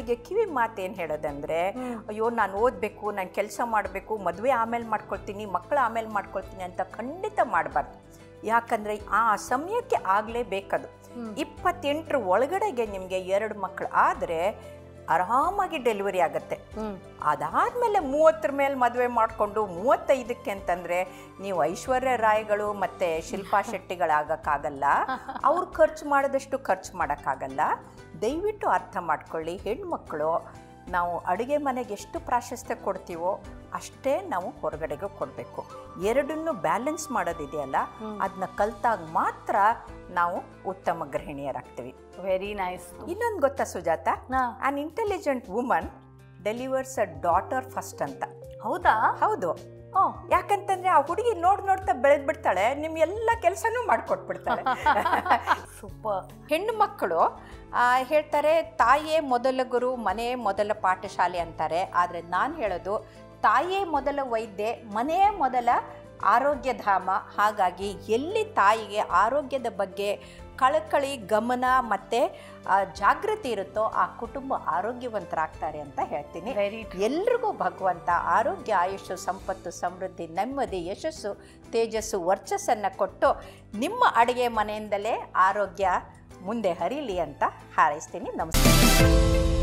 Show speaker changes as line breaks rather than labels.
ಮಕ್ಕಳಿಗೆ ಕಿವಿ ಮಾತೇನು ಹೇಳೋದಂದ್ರೆ ಅಯ್ಯೋ ನಾನು ಓದಬೇಕು ನಾನು ಕೆಲಸ ಮಾಡಬೇಕು ಮದುವೆ ಆಮೇಲೆ ಮಾಡ್ಕೊಳ್ತೀನಿ ಮಕ್ಕಳು ಆಮೇಲೆ ಮಾಡ್ಕೊಳ್ತೀನಿ ಅಂತ ಖಂಡಿತ ಮಾಡಬಾರ್ದು ಯಾಕಂದರೆ ಆ ಸಮಯಕ್ಕೆ ಆಗಲೇಬೇಕದು ಇಪ್ಪತ್ತೆಂಟರ ಒಳಗಡೆಗೆ ನಿಮಗೆ ಎರಡು ಮಕ್ಕಳು ಆದರೆ ಆರಾಮಾಗಿ ಡೆಲಿವರಿ ಆಗುತ್ತೆ ಅದಾದಮೇಲೆ ಮೂವತ್ತರ ಮೇಲೆ ಮದುವೆ ಮಾಡಿಕೊಂಡು ಮೂವತ್ತೈದಕ್ಕೆ ಅಂತಂದರೆ ನೀವು ಐಶ್ವರ್ಯ ರಾಯ್ಗಳು ಮತ್ತು ಶಿಲ್ಪಾ ಶೆಟ್ಟಿಗಳಾಗಕ್ಕಾಗಲ್ಲ ಅವ್ರು ಖರ್ಚು ಮಾಡಿದಷ್ಟು ಖರ್ಚು ಮಾಡೋಕ್ಕಾಗಲ್ಲ ದಯವಿಟ್ಟು ಅರ್ಥ ಮಾಡ್ಕೊಳ್ಳಿ ಹೆಣ್ಮಕ್ಳು ನಾವು ಅಡುಗೆ ಮನೆಗೆ ಎಷ್ಟು ಪ್ರಾಶಸ್ತ್ಯ ಕೊಡ್ತೀವೋ ಅಷ್ಟೇ ನಾವು ಹೊರಗಡೆಗೂ ಕೊಡಬೇಕು ಎರಡನ್ನೂ ಬ್ಯಾಲೆನ್ಸ್ ಮಾಡೋದಿದೆಯಲ್ಲ ಅದನ್ನ ಕಲ್ತಾಗ ಮಾತ್ರ ನಾವು ಉತ್ತಮ ಗೃಹಿಣಿಯರಾಗ್ತೀವಿ
ವೆರಿ ನೈಸ್
ಇನ್ನೊಂದು ಗೊತ್ತಾ Sujata an intelligent woman delivers a daughter first ಅಂತ
ಹೌದಾ
ಹೌದು ಯಾಕಂತಂದ್ರೆ ಆ ಹುಡುಗಿ ನೋಡ್ ನೋಡ್ತಾ ಬೆಳೆದ್ ಬಿಡ್ತಾಳೆ ನಿಮ್ ಎಲ್ಲ ಕೆಲಸನೂ ಮಾಡ್ಕೊಟ್ಬಿಡ್ತಾಳೆ
ಸೂಪರ್
ಹೆಣ್ಣು ಮಕ್ಕಳು ಆ, ಹೇಳ್ತಾರೆ ತಾಯಿಯೇ ಮೊದಲ ಗುರು ಮನೆಯೇ ಮೊದಲ ಪಾಠಶಾಲೆ ಅಂತಾರೆ ಆದರೆ ನಾನು ಹೇಳೋದು ತಾಯಿಯೇ ಮೊದಲ ವೈದ್ಯೆ ಮನೆಯೇ ಮೊದಲ ಆರೋಗ್ಯಧಾಮ ಹಾಗಾಗಿ ಎಲ್ಲಿ ತಾಯಿಗೆ ಆರೋಗ್ಯದ ಬಗ್ಗೆ ಕಳಕಳಿ ಗಮನ ಮತ್ತು ಜಾಗೃತಿ ಇರುತ್ತೋ ಆ ಕುಟುಂಬ ಆರೋಗ್ಯವಂತರಾಗ್ತಾರೆ ಅಂತ ಹೇಳ್ತೀನಿ
ವೆರಿ
ಎಲ್ರಿಗೂ ಭಗವಂತ ಆರೋಗ್ಯ ಆಯುಷು ಸಂಪತ್ತು ಸಮೃದ್ಧಿ ನೆಮ್ಮದಿ ಯಶಸ್ಸು ತೇಜಸ್ಸು ವರ್ಚಸ್ಸನ್ನು ಕೊಟ್ಟು ನಿಮ್ಮ ಅಡುಗೆ ಮನೆಯಿಂದಲೇ ಆರೋಗ್ಯ ಮುಂದೆ ಹರಿಲಿ ಅಂತ ಹಾರೈಸ್ತೀನಿ ನಮಸ್ಕಾರ